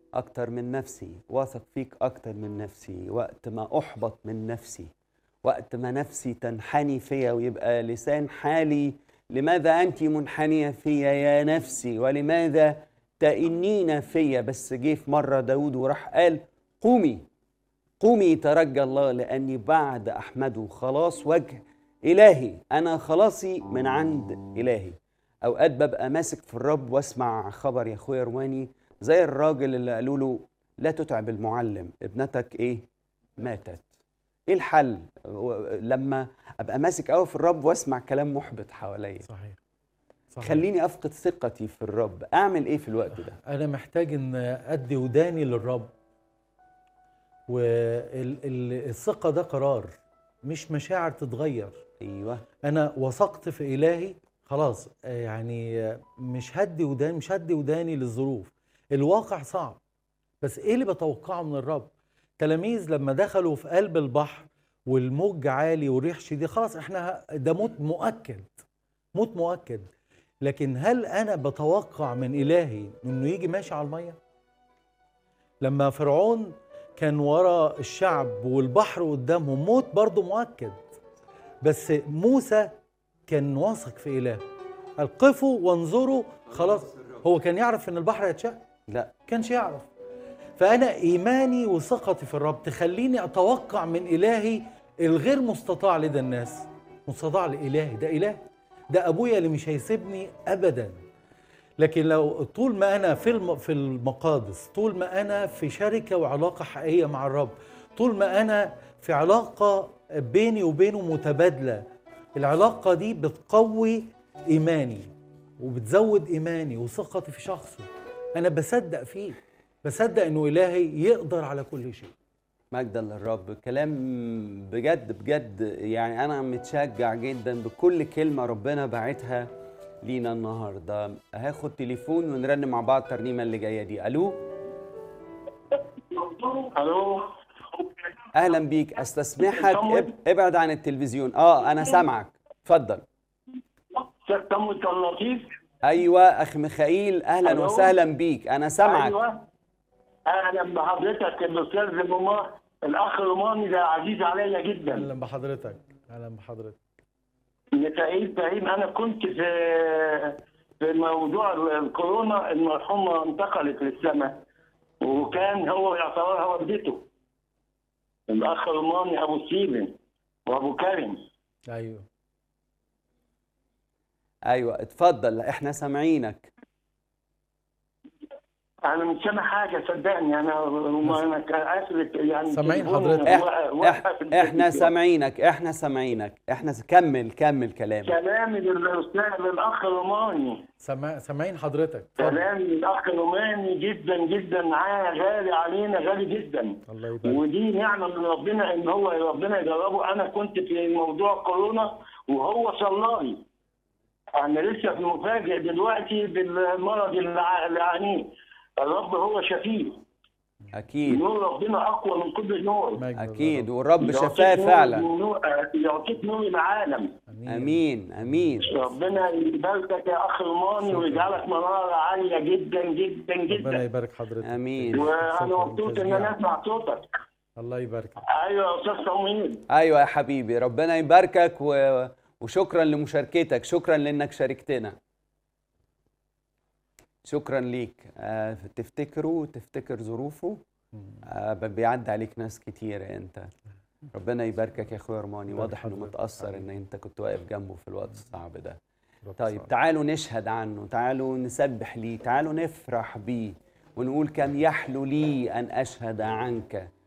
اكتر من نفسي واثق فيك اكتر من نفسي وقت ما احبط من نفسي وقت ما نفسي تنحني فيا ويبقى لسان حالي لماذا انت منحنيه فيا يا نفسي ولماذا تئنين فيا بس جه في مره داود وراح قال قومي قومي ترجى الله لاني بعد احمده خلاص وجه الهي انا خلاصي من عند الهي اوقات ببقى ماسك في الرب واسمع خبر يا اخويا رواني زي الراجل اللي قالوا له لا تتعب المعلم ابنتك ايه ماتت ايه الحل و- لما ابقى ماسك قوي في الرب واسمع كلام محبط حواليا صحيح صحيح خليني افقد ثقتي في الرب اعمل ايه في الوقت ده انا محتاج ان ادي وداني للرب والثقه ده قرار مش مشاعر تتغير ايوه انا وثقت في الهي خلاص آه، يعني آه، مش هدي وداني مش هدي وداني للظروف الواقع صعب بس ايه اللي بتوقعه من الرب تلاميذ لما دخلوا في قلب البحر والموج عالي والريح شديد خلاص احنا ه- ده موت مؤكد موت مؤكد لكن هل انا بتوقع من الهي انه يجي ماشي على الميه لما فرعون كان ورا الشعب والبحر قدامهم موت برضه مؤكد بس موسى كان واثق في اله قال قفوا وانظروا خلاص هو كان يعرف ان البحر هيتشق لا كانش يعرف فانا ايماني وثقتي في الرب تخليني اتوقع من الهي الغير مستطاع لدى الناس مستطاع لالهي ده اله ده ابويا اللي مش هيسيبني ابدا لكن لو طول ما انا في الم- في المقادس طول ما انا في شركه وعلاقه حقيقيه مع الرب طول ما انا في علاقه بيني وبينه متبادله العلاقه دي بتقوي ايماني وبتزود ايماني وثقتي في شخصه انا بصدق فيه بصدق انه الهي يقدر على كل شيء مجدا للرب كلام بجد بجد يعني انا متشجع جدا بكل كلمه ربنا باعتها لينا النهارده هاخد تليفون ونرنم مع بعض الترنيمه اللي جايه دي الو الو اهلا بيك استسمحك اب- ابعد عن التلفزيون اه انا سامعك اتفضل استاذ تموت اللطيف ايوه اخ ميخائيل اهلا ألو؟ وسهلا بيك انا سامعك ايوه اهلا بحضرتك الاستاذ رومان الاخ روماني ده عزيز عليا جدا اهلا بحضرتك اهلا بحضرتك ميكائيل فهيم انا كنت في في موضوع الكورونا المرحومه انتقلت للسماء وكان هو يعتبرها والدته الاخ روماني ابو ستيفن وابو كريم ايوه ايوه اتفضل احنا سامعينك انا مش سامع حاجه صدقني انا انا اسف يعني سامعين التليفون حضرتك. واقع- واقع إح في البيت. احنا سامعينك احنا سامعينك احنا س... كمل كمل كلامك كلامي للاستاذ الاخ روماني سامع سامعين حضرتك اتفضل. كلامي الاخ روماني جدا جدا معاه غالي علينا غالي جدا الله يبارك ودي نعمه من ربنا ان هو ربنا يجربه انا كنت في موضوع كورونا وهو صلى لي انا لسه في مفاجئ دلوقتي بالمرض اللي ع- اللي عانيه الرب هو شفيه اكيد نور ربنا اقوى من كل نور مجد اكيد للرب. والرب يعطيك شفاه نور- فعلا نور- يعطيك نور العالم امين امين ربنا يباركك يا اخ روماني شكراً. ويجعلك مناره عاليه جدا جدا ربنا جدا يبارك حضرتك امين وانا شكراً مبسوط ان تشجيع. انا اسمع صوتك الله يبارك ايوه يا استاذ صمويل ايوه يا حبيبي ربنا يباركك و... وشكرا لمشاركتك شكرا لانك شاركتنا شكرا ليك آه تفتكروا تفتكر ظروفه آه ب- بيعدي عليك ناس كتير انت ربنا يباركك يا اخويا رماني يبارك واضح انه حضرتك. متاثر ان انت كنت واقف جنبه في الوقت الصعب ده رب طيب صالح. تعالوا نشهد عنه تعالوا نسبح ليه تعالوا نفرح بيه ونقول كم يحلو لي ان اشهد عنك